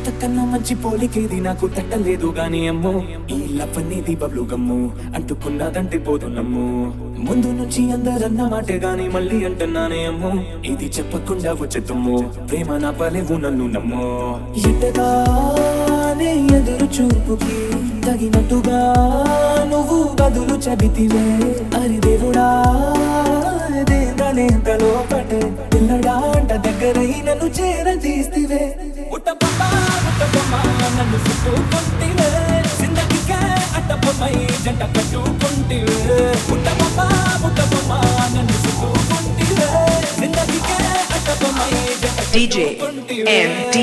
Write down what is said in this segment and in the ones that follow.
ఇంతకన్నా మంచి పోలికేది నాకు తట్టలేదు గాని అమ్మో ఈ లవ్ అనేది బబ్లు గమ్ము అంటుకున్నదంటే పోదు నమ్ము ముందు నుంచి అందరన్న మాటే గాని మళ్ళీ అంటున్నానే అమ్మో ఇది చెప్పకుండా వచ్చే తుమ్ము ప్రేమ నా పలేవు నన్ను నమ్మో ఎటగానే ఎదురు చూపుకి తగినట్టుగా నువ్వు బదులు చెబితివే అరి దేవుడా దేందనేంత లోపటే పిల్లడా అంట దగ్గరై నన్ను చేరదీస్తివే ఉట్టబొమ్మ ఉట్టబొమ్మ నన్ను చుట్టుకుంటివే జిందగీకే అట్టబొమ్మై జంట కట్టుకుంటివే ఉట్టబొమ్మ ఉట్టబొమ్మ నన్ను చుట్టుకుంటివే జిందగీకే అట్టబొమ్మై జంట DJ కట్టుకుంటివే. MD.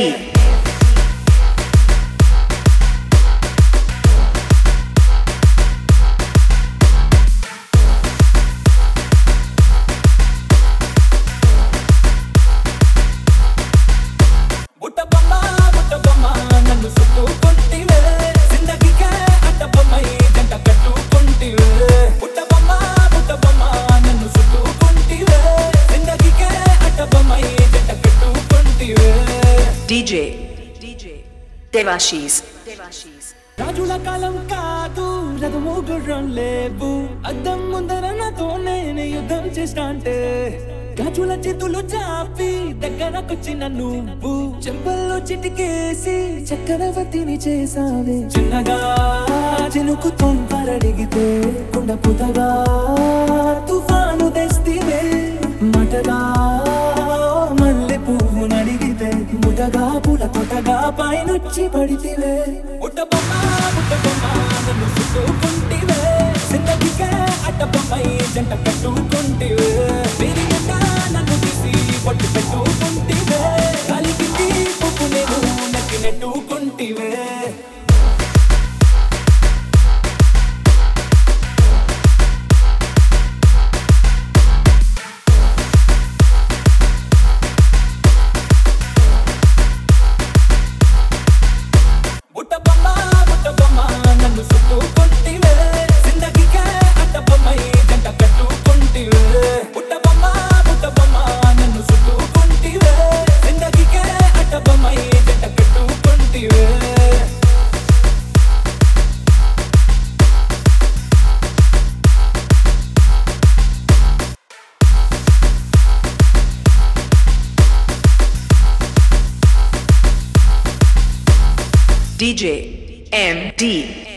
బుట్టబొమ్మ బుట్టబొమ్మ నన్ను చుట్టుకుంటివే జిందగీకే అట్టబొమ్మై జంట కట్టుకుంటివే బుట్టబొమ్మ బుట్టబొమ్మ నన్ను చుట్టుకుంటివే జిందగీకే అట్టబొమ్మై జంట కట్టుకుంటివే DJ DJ Devashis Devashis రాజుల కాలం కాదు రథము గుర్రం లేవు అద్దం ముందర నాతో నేను యుద్ధం చేస్తా అంటే గాజుల చేతులు చాపి దగ్గరకొచ్చిన నువ్వు చెంపల్లో చిటికేసి చక్రవర్తిని చేసావే చిన్నగా చినుకు తొంపరడిగితే కుండ పుతగా తుఫాను తెస్తివే మటగా మల్లె పువ్వు నడిగితే ముటగా పుల కొట్టగా పైనొచ్చి పడితివే బుట్టబొమ్మ బుట్టబొమ్మ నన్ను చుట్టుకుంటివే జిందగీకే అట్టబొమ్మై జంట కట్టుకుంటివే పెరిగట నన్ను తీసి పొట్టు పెట్టుకుంటివే కలికి పువ్వు నేను నక్కి నెట్టుకుంటివే బుట్టబొమ్మ బుట్టబొమ్మ నన్ను చుట్టుకుంటివే జిందగీకే అట్టబొమ్మై జంట కట్టుకుంటివే బుట్టబొమ్మ బుట్టబొమ్మ నన్ను చుట్టుకుంటివే జిందగీకే అట్టబొమ్మై జంట కట్టుకుంటివే DJ MD